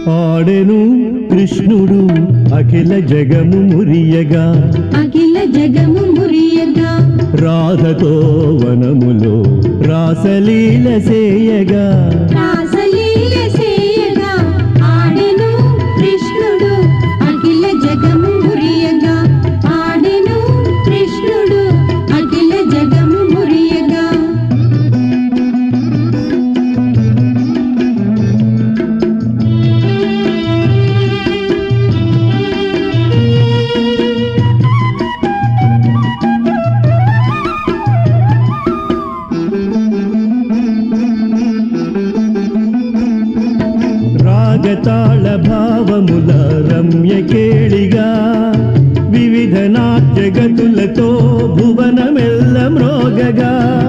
ఆడెను కృష్ణుడు అఖిల జగము మురియగా అఖిల జగము మురియగా రాధతో వనములో రాసలీల సేయగా రాసలీల చేయగా ఆడెను కృష్ణుడు అఖిల జగము మురియగా ఆడెను కృష్ణుడు అఖిల జగము మురియగా రాగతాళ భావముల రమ్య కేళిగా వివిధ నాట్యగతులతో భువనమెల్ల మ్రోగగా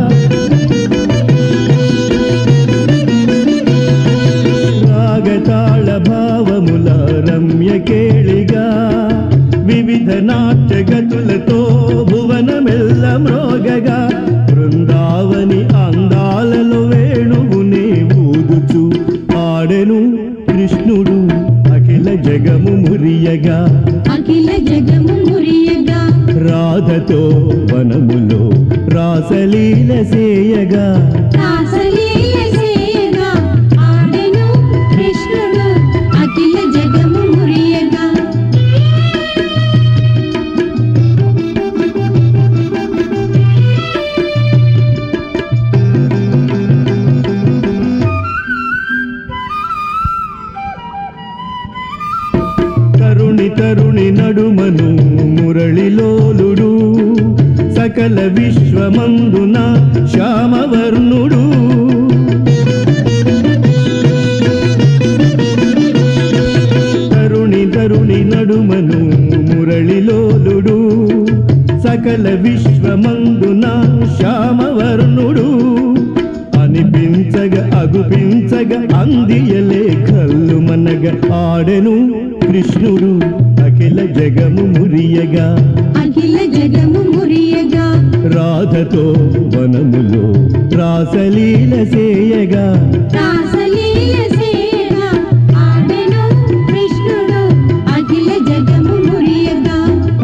రాగతాళ భావముల రమ్య కేళిగా వివిధ నాట్యగతులతో భువనమెల్ల మ్రోగగా బృందావని అందాలలో వేణువునే ఊదుచు ఆడెను కృష్ణుడు అఖిల జగము మురియగా అఖిల జగము మురియగా రాధతో వనములో రాసలీల సేయగా రాసలీల చేయగా ఆడెను కృష్ణుడు అఖిల జగము మురియగా తరుణి తరుణి నడుమను మురళిలోలుడు సకల విశ్వమందున శ్యామవర్ణుడు తరుణి తరుణి నడుమను మురళిలోలుడు సకల విశ్వమందున శ్యామవర్ణుడు అనిపించగ అగుపించగ అందియలే కల్లు మనగ ఆడెను కృష్ణుడు అఖిల జగము మురియగా అఖిల జగము మురియగా రాధతో వనములో రాసలీల సేయగా రాసలీల చేయగా ఆడెను కృష్ణుడు అఖిల జగము మురియగా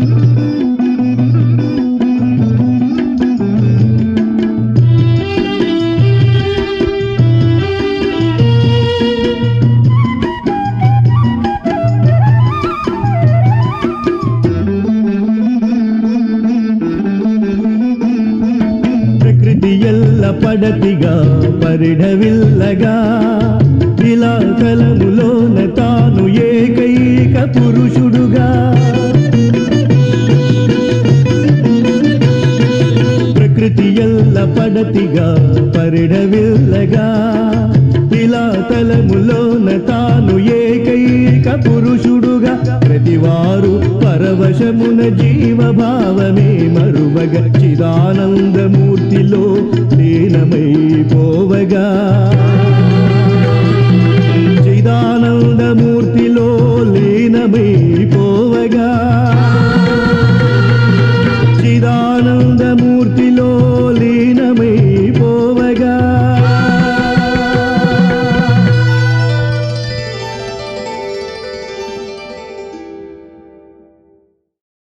ప్రకృతి ఎల్ల పడతిగా పరిఢవిల్లగా ఇలా కలములోన తాను ఏకైక పురుషుడుగా ప్రకృతి ఎల్ల పడతిగా పరిఢవిల్లగా ఇలా తలములోన తాను ఏకైక పురుషుడుగా ప్రతివారు పరవశమున జీవభావమే మరువగ చిదానందమూర్తిలో లీనమైపోవగా చిదానందమూర్తిలో లీనమై